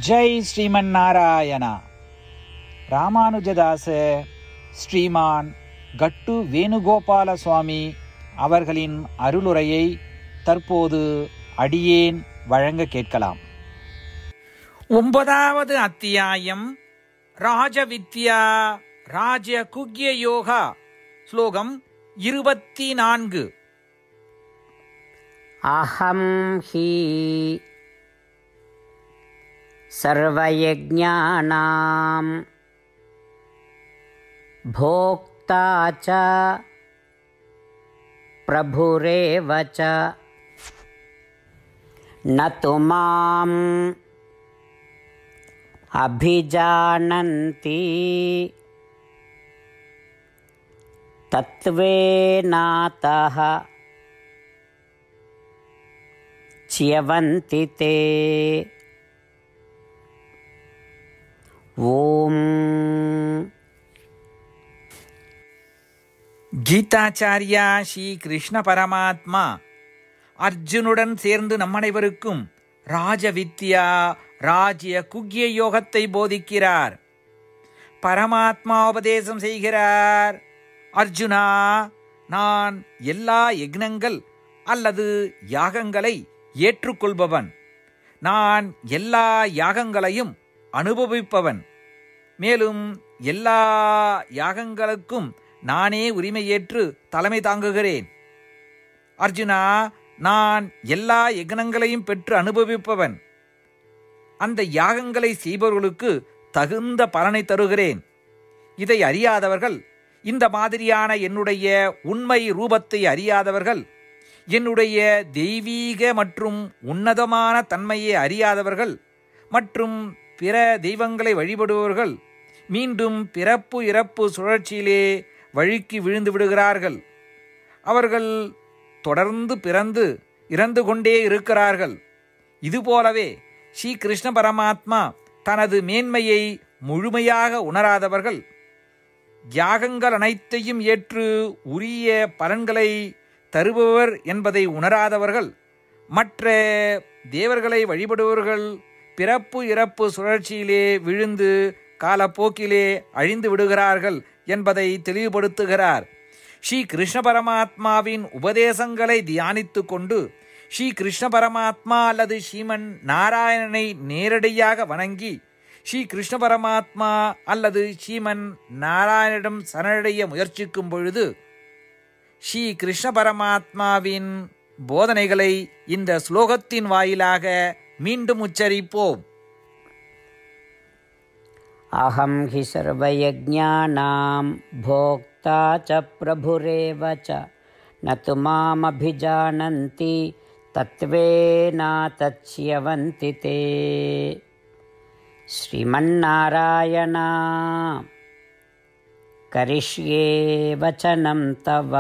ஜெய் ஸ்ரீமன் நாராயணா ராமானுஜதாச ஸ்ரீமான் கட்டு வேணுகோபால சுவாமி அவர்களின் அருளுரையை தற்போது அடியேன் வழங்க கேட்கலாம் ஒன்பதாவது அத்தியாயம் ராஜவித்யா ராஜ குக்ய யோகா ஸ்லோகம் இருபத்தி நான்கு अहं हि सर्वयज्ञानां भोक्ता च प्रभुरेव च न तु माम् अभिजानन्ति तत्त्वेनातः च्यवन्ति ते ॐ கீதாச்சாரியா ஸ்ரீ கிருஷ்ண பரமாத்மா அர்ஜுனுடன் சேர்ந்து நம்மனைவருக்கும் ராஜவித்யா ராஜ்ய குக்ய யோகத்தை போதிக்கிறார் பரமாத்மா உபதேசம் செய்கிறார் அர்ஜுனா நான் எல்லா யக்னங்கள் அல்லது யாகங்களை ஏற்றுக்கொள்பவன் நான் எல்லா யாகங்களையும் அனுபவிப்பவன் மேலும் எல்லா யாகங்களுக்கும் நானே உரிமை ஏற்று தலைமை தாங்குகிறேன் அர்ஜுனா நான் எல்லா யக்னங்களையும் பெற்று அனுபவிப்பவன் அந்த யாகங்களை செய்பவர்களுக்கு தகுந்த பலனை தருகிறேன் இதை அறியாதவர்கள் இந்த மாதிரியான என்னுடைய உண்மை ரூபத்தை அறியாதவர்கள் என்னுடைய தெய்வீக மற்றும் உன்னதமான தன்மையை அறியாதவர்கள் மற்றும் பிற தெய்வங்களை வழிபடுபவர்கள் மீண்டும் பிறப்பு இறப்பு சுழற்சியிலே வழுக்கி விழுந்து விடுகிறார்கள் அவர்கள் தொடர்ந்து பிறந்து இறந்து கொண்டே இருக்கிறார்கள் இதுபோலவே ஸ்ரீ கிருஷ்ண பரமாத்மா தனது மேன்மையை முழுமையாக உணராதவர்கள் யாகங்கள் அனைத்தையும் ஏற்று உரிய பலன்களை தருபவர் என்பதை உணராதவர்கள் மற்ற தேவர்களை வழிபடுபவர்கள் பிறப்பு இறப்பு சுழற்சியிலே விழுந்து காலப்போக்கிலே அழிந்து விடுகிறார்கள் என்பதை தெளிவுபடுத்துகிறார் ஸ்ரீ கிருஷ்ண பரமாத்மாவின் உபதேசங்களை தியானித்து கொண்டு ஸ்ரீ கிருஷ்ண பரமாத்மா அல்லது ஸ்ரீமன் நாராயணனை நேரடியாக வணங்கி ஸ்ரீ கிருஷ்ண பரமாத்மா அல்லது ஸ்ரீமன் நாராயணிடம் சரணடைய முயற்சிக்கும் பொழுது ஸ்ரீ கிருஷ்ண பரமாத்மாவின் போதனைகளை இந்த ஸ்லோகத்தின் வாயிலாக மீண்டும் உச்சரிப்போம் अहं हि सर्वयज्ञानां भोक्ता च प्रभुरेव च न तु मामभिजानन्ति तत्त्वेनातच्यवन्ति ते श्रीमन्नारायण करिष्ये वचनं तव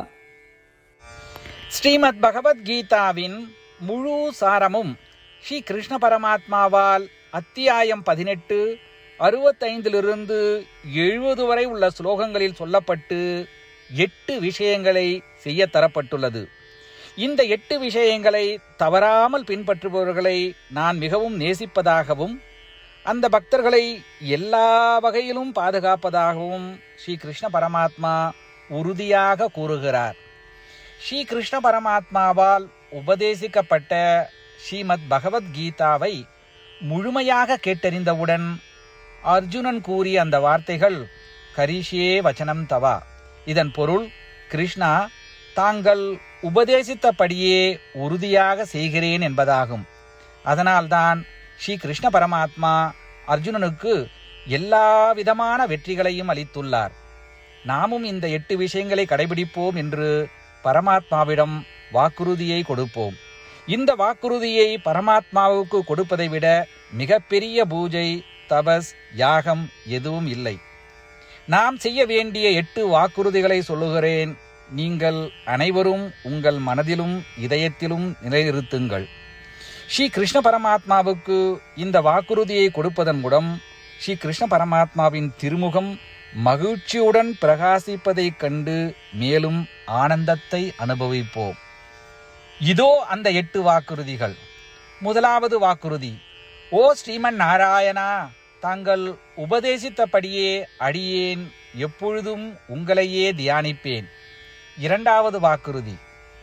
ஸ்ரீமத் பகவத்கீதாவின் முழு சாரமும் ஸ்ரீ கிருஷ்ண பரமாத்மாவால் அத்தியாயம் பதினெட்டு அறுபத்தைந்திலிருந்து எழுபது வரை உள்ள ஸ்லோகங்களில் சொல்லப்பட்டு எட்டு விஷயங்களை செய்ய தரப்பட்டுள்ளது இந்த எட்டு விஷயங்களை தவறாமல் பின்பற்றுபவர்களை நான் மிகவும் நேசிப்பதாகவும் அந்த பக்தர்களை எல்லா வகையிலும் பாதுகாப்பதாகவும் ஸ்ரீ கிருஷ்ண பரமாத்மா உறுதியாக கூறுகிறார் ஸ்ரீ கிருஷ்ண பரமாத்மாவால் உபதேசிக்கப்பட்ட ஸ்ரீமத் பகவத்கீதாவை முழுமையாக கேட்டறிந்தவுடன் அர்ஜுனன் கூறிய அந்த வார்த்தைகள் கரிஷே வச்சனம் தவா இதன் பொருள் கிருஷ்ணா தாங்கள் உபதேசித்தபடியே உறுதியாக செய்கிறேன் என்பதாகும் அதனால்தான் ஸ்ரீ கிருஷ்ண பரமாத்மா அர்ஜுனனுக்கு எல்லா விதமான வெற்றிகளையும் அளித்துள்ளார் நாமும் இந்த எட்டு விஷயங்களை கடைபிடிப்போம் என்று பரமாத்மாவிடம் வாக்குறுதியை கொடுப்போம் இந்த வாக்குறுதியை பரமாத்மாவுக்கு கொடுப்பதை விட மிகப்பெரிய பூஜை தபஸ் யாகம் எதுவும் இல்லை நாம் செய்ய வேண்டிய எட்டு வாக்குறுதிகளை சொல்லுகிறேன் நீங்கள் அனைவரும் உங்கள் மனதிலும் இதயத்திலும் நிலைநிறுத்துங்கள் ஸ்ரீ கிருஷ்ண பரமாத்மாவுக்கு இந்த வாக்குறுதியை கொடுப்பதன் மூலம் ஸ்ரீ கிருஷ்ண பரமாத்மாவின் திருமுகம் மகிழ்ச்சியுடன் பிரகாசிப்பதைக் கண்டு மேலும் ஆனந்தத்தை அனுபவிப்போம் இதோ அந்த எட்டு வாக்குறுதிகள் முதலாவது வாக்குறுதி ஓ ஸ்ரீமன் நாராயணா தாங்கள் உபதேசித்தபடியே அடியேன் எப்பொழுதும் உங்களையே தியானிப்பேன் இரண்டாவது வாக்குறுதி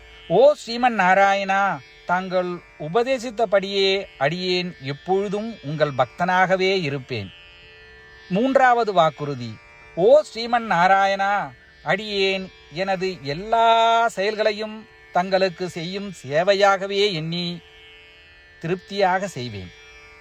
ஓ ஸ்ரீமன் நாராயணா தாங்கள் உபதேசித்தபடியே அடியேன் எப்பொழுதும் உங்கள் பக்தனாகவே இருப்பேன் மூன்றாவது வாக்குறுதி ஓ ஸ்ரீமன் நாராயணா அடியேன் எனது எல்லா செயல்களையும் தங்களுக்கு செய்யும் சேவையாகவே எண்ணி திருப்தியாக செய்வேன்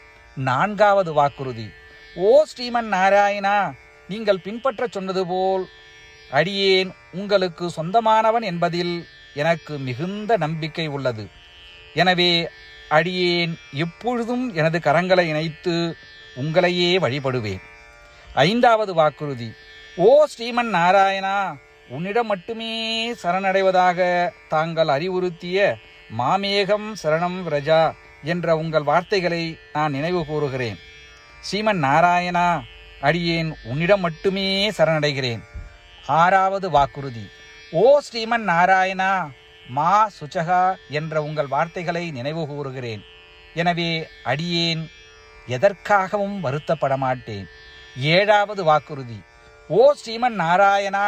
நான்காவது வாக்குறுதி ஓ ஸ்ரீமன் நாராயணா நீங்கள் பின்பற்றச் சொன்னது போல் அடியேன் உங்களுக்கு சொந்தமானவன் என்பதில் எனக்கு மிகுந்த நம்பிக்கை உள்ளது எனவே அடியேன் எப்பொழுதும் எனது கரங்களை இணைத்து உங்களையே வழிபடுவேன் ஐந்தாவது வாக்குறுதி ஓ ஸ்ரீமன் நாராயணா உன்னிடம் மட்டுமே சரணடைவதாக தாங்கள் அறிவுறுத்திய மாமேகம் சரணம் பிரஜா என்ற உங்கள் வார்த்தைகளை நான் நினைவு கூறுகிறேன் ஸ்ரீமன் நாராயணா அடியேன் உன்னிடம் மட்டுமே சரணடைகிறேன் ஆறாவது வாக்குறுதி ஓ ஸ்ரீமன் நாராயணா மா சுச்சகா என்ற உங்கள் வார்த்தைகளை நினைவு கூறுகிறேன் எனவே அடியேன் எதற்காகவும் வருத்தப்பட மாட்டேன் ஏழாவது வாக்குறுதி ஓ ஸ்ரீமன் நாராயணா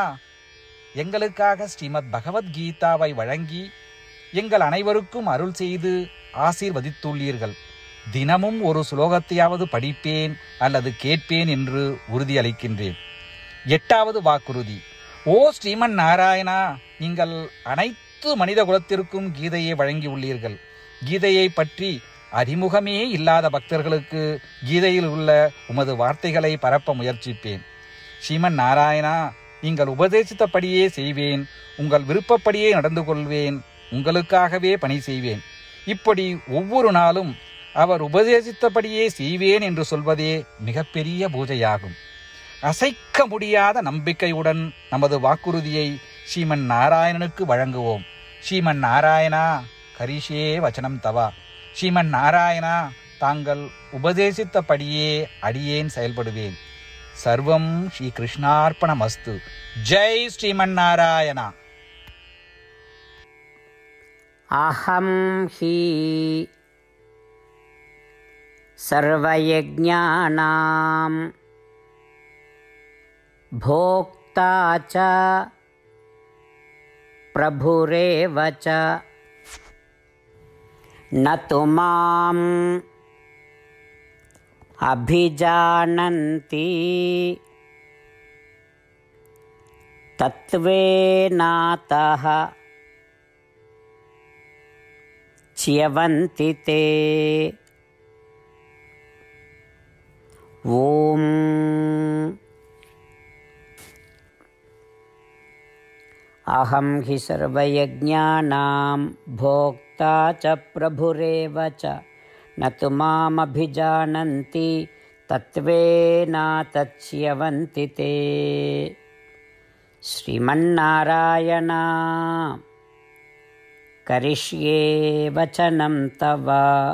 எங்களுக்காக ஸ்ரீமத் பகவத்கீதாவை வழங்கி எங்கள் அனைவருக்கும் அருள் செய்து ஆசீர்வதித்துள்ளீர்கள் தினமும் ஒரு சுலோகத்தையாவது படிப்பேன் அல்லது கேட்பேன் என்று உறுதியளிக்கின்றேன் எட்டாவது வாக்குறுதி ஓ ஸ்ரீமன் நாராயணா நீங்கள் அனைத்து மனித குலத்திற்கும் கீதையை வழங்கியுள்ளீர்கள் கீதையை பற்றி அறிமுகமே இல்லாத பக்தர்களுக்கு கீதையில் உள்ள உமது வார்த்தைகளை பரப்ப முயற்சிப்பேன் ஸ்ரீமன் நாராயணா நீங்கள் உபதேசித்தபடியே செய்வேன் உங்கள் விருப்பப்படியே நடந்து கொள்வேன் உங்களுக்காகவே பணி செய்வேன் இப்படி ஒவ்வொரு நாளும் அவர் உபதேசித்தபடியே செய்வேன் என்று சொல்வதே மிகப்பெரிய பூஜையாகும் அசைக்க முடியாத நம்பிக்கையுடன் நமது வாக்குறுதியை ஸ்ரீமன் நாராயணனுக்கு வழங்குவோம் ஸ்ரீமன் நாராயணா கரிஷே வச்சனம் தவா ஸ்ரீமன் நாராயணா தாங்கள் உபதேசித்தபடியே அடியேன் செயல்படுவேன் சர்வம் ஸ்ரீ கிருஷ்ணார்ப்பணமஸ்து ஜெய் ஸ்ரீமன் நாராயணா अहं हि सर्वयज्ञानां भोक्ता च प्रभुरेव च न तु माम् अभिजानन्ति तत्त्वेनातः च्यवन्ति ते ॐ अहं हि सर्वयज्ञानां भोक्ता च प्रभुरेव च न तु मामभिजानन्ति तत्त्वेनातच्यवन्ति ते श्रीमन्नारायणा करिष्ये वचनं तव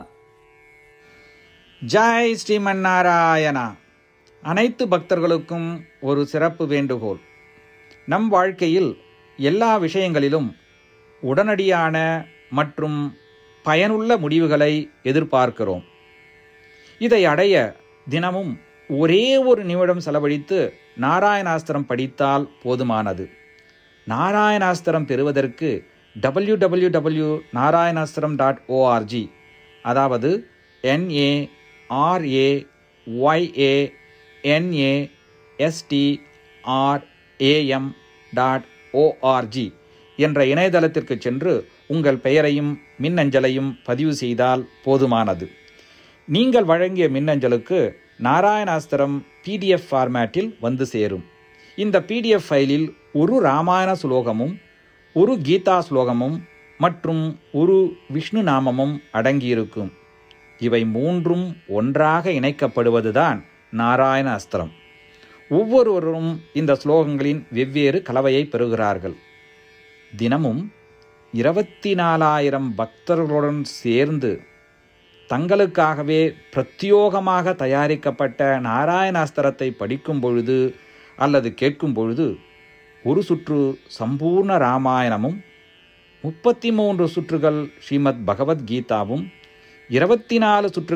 ஜெய் ஸ்ரீமன் நாராயணா அனைத்து பக்தர்களுக்கும் ஒரு சிறப்பு வேண்டுகோள் நம் வாழ்க்கையில் எல்லா விஷயங்களிலும் உடனடியான மற்றும் பயனுள்ள முடிவுகளை எதிர்பார்க்கிறோம் இதை அடைய தினமும் ஒரே ஒரு நிமிடம் செலவழித்து நாராயணாஸ்திரம் படித்தால் போதுமானது நாராயணாஸ்திரம் பெறுவதற்கு W W W Narayanastram dot org அதாவது NA RA YA NA ST RAM dot org என்ற இணையதளத்திற்கு சென்று உங்கள் பெயரையும் மின்னஞ்சலையும் பதிவு செய்தால் போதுமானது நீங்கள் வழங்கிய மின்னஞ்சலுக்கு நாராயணாஸ்திரம் பிடிஎஃப் ஃபார்மேட்டில் வந்து சேரும் இந்த பிடிஎஃப் ஃபைலில் ஒரு ராமாயண சுலோகமும் ஒரு கீதா ஸ்லோகமும் மற்றும் ஒரு விஷ்ணு நாமமும் அடங்கியிருக்கும் இவை மூன்றும் ஒன்றாக இணைக்கப்படுவதுதான் நாராயண அஸ்திரம் ஒவ்வொருவரும் இந்த ஸ்லோகங்களின் வெவ்வேறு கலவையை பெறுகிறார்கள் தினமும் இருபத்தி நாலாயிரம் பக்தர்களுடன் சேர்ந்து தங்களுக்காகவே பிரத்யோகமாக தயாரிக்கப்பட்ட நாராயணாஸ்திரத்தை படிக்கும் பொழுது அல்லது கேட்கும் பொழுது ஒரு சுற்று சம்பூர்ண ராமாயணமும் முப்பத்தி மூன்று சுற்றுகள் ஸ்ரீமத் பகவத்கீதாவும் இருபத்தி நாலு சுற்றுகள்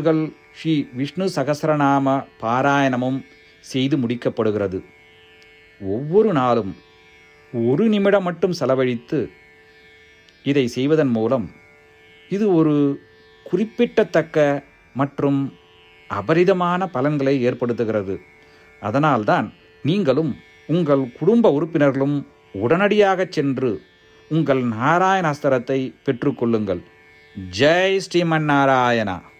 ஸ்ரீ விஷ்ணு சகசரநாம பாராயணமும் செய்து முடிக்கப்படுகிறது ஒவ்வொரு நாளும் ஒரு நிமிடம் மட்டும் செலவழித்து இதை செய்வதன் மூலம் இது ஒரு குறிப்பிட்டத்தக்க மற்றும் அபரிதமான பலன்களை ஏற்படுத்துகிறது அதனால்தான் நீங்களும் உங்கள் குடும்ப உறுப்பினர்களும் உடனடியாக சென்று உங்கள் நாராயணாஸ்திரத்தை பெற்றுக்கொள்ளுங்கள் ஜெய் ஸ்ரீமன் நாராயணா